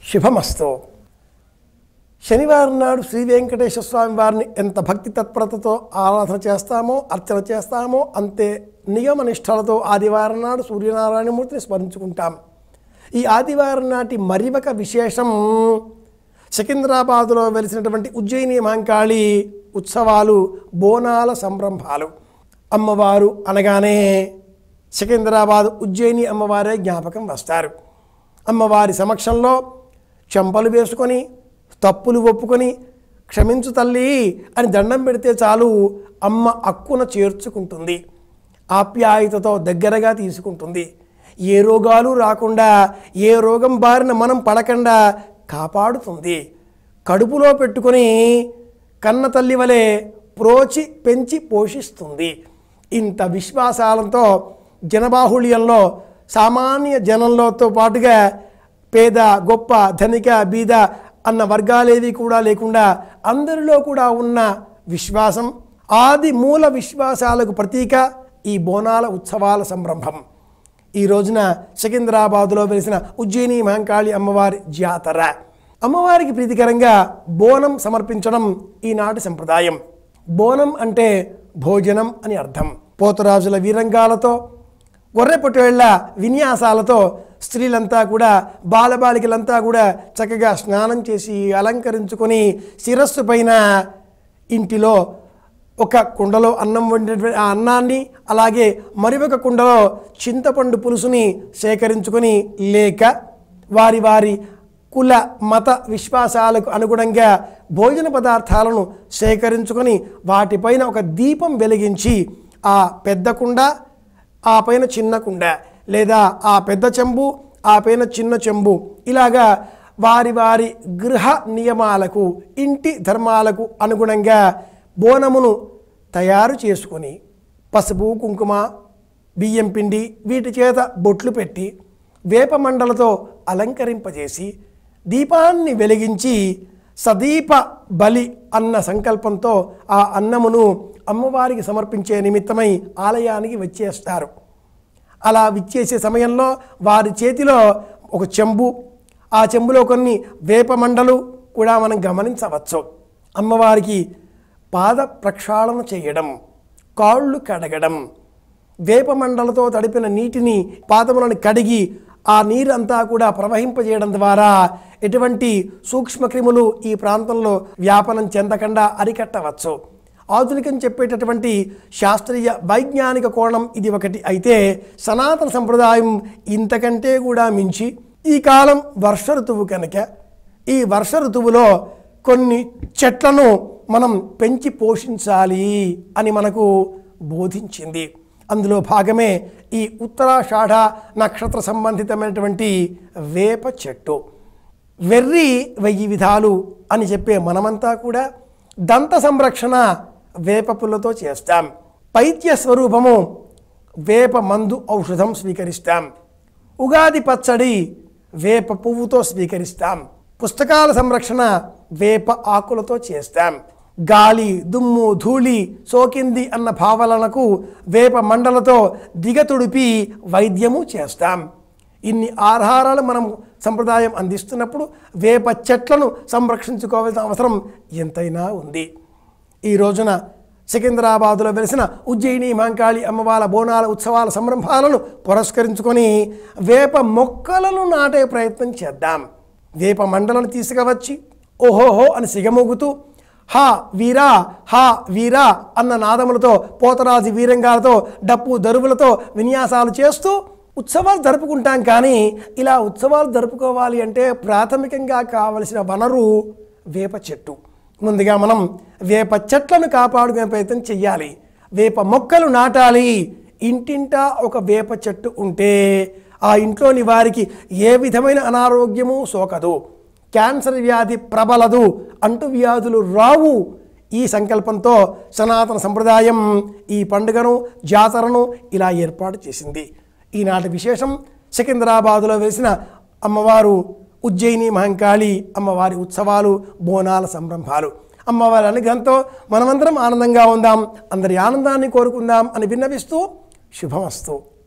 శుభమస్తు శనివారం నాడు శ్రీ వెంకటేశ్వర స్వామి వారిని ఎంత భక్తి తత్పరతతో ఆరాధన చేస్తామో అర్చన చేస్తామో అంతే నియమ నిష్ఠలతో ఆదివారం నాడు సూర్యనారాయణమూర్తిని స్మరించుకుంటాం ఈ ఆదివారం నాటి మరి ఒక విశేషం సికింద్రాబాదులో వెలిసినటువంటి ఉజ్జయిని మహంకాళి ఉత్సవాలు బోనాల సంరంభాలు అమ్మవారు అనగానే సికింద్రాబాద్ ఉజ్జయిని అమ్మవారే జ్ఞాపకం వస్తారు అమ్మవారి సమక్షంలో చెంపలు వేసుకొని తప్పులు ఒప్పుకొని క్షమించు తల్లి అని దండం పెడితే చాలు అమ్మ అక్కున చేర్చుకుంటుంది ఆప్యాయతతో దగ్గరగా తీసుకుంటుంది ఏ రోగాలు రాకుండా ఏ రోగం బారిన మనం పడకుండా కాపాడుతుంది కడుపులో పెట్టుకొని కన్న తల్లి వలె ప్రోచి పెంచి పోషిస్తుంది ఇంత విశ్వాసాలతో జనబాహుళ్యంలో సామాన్య జనంలోతో పాటుగా పేద గొప్ప ధనిక బీద అన్న వర్గాలేవి కూడా లేకుండా అందరిలో కూడా ఉన్న విశ్వాసం ఆది మూల విశ్వాసాలకు ప్రతీక ఈ బోనాల ఉత్సవాల సంరంభం ఈ రోజున సికింద్రాబాదులో వెలిసిన ఉజ్జయిని మహంకాళి అమ్మవారి జాతర అమ్మవారికి ప్రీతికరంగా బోనం సమర్పించడం ఈనాటి సంప్రదాయం బోనం అంటే భోజనం అని అర్థం పోతరాజుల వీరంగాలతో గొర్రె పొట్టేళ్ల విన్యాసాలతో స్త్రీలంతా కూడా బాలబాలికలంతా కూడా చక్కగా స్నానం చేసి అలంకరించుకొని శిరస్సు పైన ఇంటిలో ఒక కుండలో అన్నం వండినటువంటి ఆ అన్నాన్ని అలాగే మరి ఒక కుండలో చింతపండు పులుసుని సేకరించుకొని లేక వారి వారి కుల మత విశ్వాసాలకు అనుగుణంగా భోజన పదార్థాలను సేకరించుకొని వాటిపైన ఒక దీపం వెలిగించి ఆ పెద్ద కుండ ఆ పైన చిన్న కుండ లేదా ఆ పెద్ద చెంబు ఆ పైన చిన్న చెంబు ఇలాగా వారి వారి గృహ నియమాలకు ఇంటి ధర్మాలకు అనుగుణంగా బోనమును తయారు చేసుకొని పసుపు కుంకుమ బియ్యం పిండి వీటి చేత బొట్లు పెట్టి వేప మండలతో అలంకరింపజేసి దీపాన్ని వెలిగించి సదీప బలి అన్న సంకల్పంతో ఆ అన్నమును అమ్మవారికి సమర్పించే నిమిత్తమై ఆలయానికి వచ్చేస్తారు అలా విచ్చేసే సమయంలో వారి చేతిలో ఒక చెంబు ఆ చెంబులో కొన్ని వేప మండలు కూడా మనం గమనించవచ్చు అమ్మవారికి పాద ప్రక్షాళన చేయడం కాళ్ళు కడగడం వేప మండలతో తడిపిన నీటిని పాదములను కడిగి ఆ నీరంతా కూడా ప్రవహింపజేయడం ద్వారా ఎటువంటి సూక్ష్మక్రిములు ఈ ప్రాంతంలో వ్యాపనం చెందకుండా అరికట్టవచ్చు ఆధునికం చెప్పేటటువంటి శాస్త్రీయ వైజ్ఞానిక కోణం ఇది ఒకటి అయితే సనాతన సంప్రదాయం ఇంతకంటే కూడా మించి ఈ కాలం వర్ష ఋతువు కనుక ఈ వర్ష ఋతువులో కొన్ని చెట్లను మనం పెంచి పోషించాలి అని మనకు బోధించింది అందులో భాగమే ఈ ఉత్తరాషాఢ నక్షత్ర సంబంధితమైనటువంటి వేప చెట్టు వెర్రి వెయ్యి విధాలు అని చెప్పే మనమంతా కూడా దంత సంరక్షణ వేప పుల్లతో చేస్తాం పైత్య స్వరూపము వేప మందు ఔషధం స్వీకరిస్తాం ఉగాది పచ్చడి వేప పువ్వుతో స్వీకరిస్తాం పుస్తకాల సంరక్షణ వేప ఆకులతో చేస్తాం గాలి దుమ్ము ధూళి సోకింది అన్న భావనలకు వేప మండలతో దిగతుడిపి వైద్యము చేస్తాం ఇన్ని ఆధారాలు మనం సంప్రదాయం అందిస్తున్నప్పుడు వేప చెట్లను సంరక్షించుకోవాల్సిన అవసరం ఎంతైనా ఉంది ఈ రోజున సికింద్రాబాదులో వెలిసిన ఉజ్జయిని మహంకాళి అమ్మవారి బోనాల ఉత్సవాల సంరంభాలను పురస్కరించుకొని వేప మొక్కలను నాటే ప్రయత్నం చేద్దాం వేప మండలను తీసుకువచ్చి ఓహోహో అని సిగమోగుతూ హా వీరా హా వీరా అన్న నాదములతో పోతరాజు వీరంగాలతో డప్పు దరువులతో విన్యాసాలు చేస్తూ ఉత్సవాలు జరుపుకుంటాం కానీ ఇలా ఉత్సవాలు జరుపుకోవాలి అంటే ప్రాథమికంగా కావలసిన వనరు వేప చెట్టు ముందుగా మనం వేప చెట్లను కాపాడుకునే ప్రయత్నం చెయ్యాలి వేప మొక్కలు నాటాలి ఇంటింటా ఒక వేప చెట్టు ఉంటే ఆ ఇంట్లోని వారికి ఏ విధమైన అనారోగ్యము సోకదు క్యాన్సర్ వ్యాధి ప్రబలదు అంటు వ్యాధులు రావు ఈ సంకల్పంతో సనాతన సంప్రదాయం ఈ పండుగను జాతరను ఇలా ఏర్పాటు చేసింది ఈనాటి విశేషం సికింద్రాబాదులో వెలిసిన అమ్మవారు ఉజ్జయిని మహంకాళి అమ్మవారి ఉత్సవాలు బోనాల సంరంభాలు అమ్మవారి అనుగ్రహంతో మనమందరం ఆనందంగా ఉందాం అందరి ఆనందాన్ని కోరుకుందాం అని విన్నవిస్తూ శుభమస్తు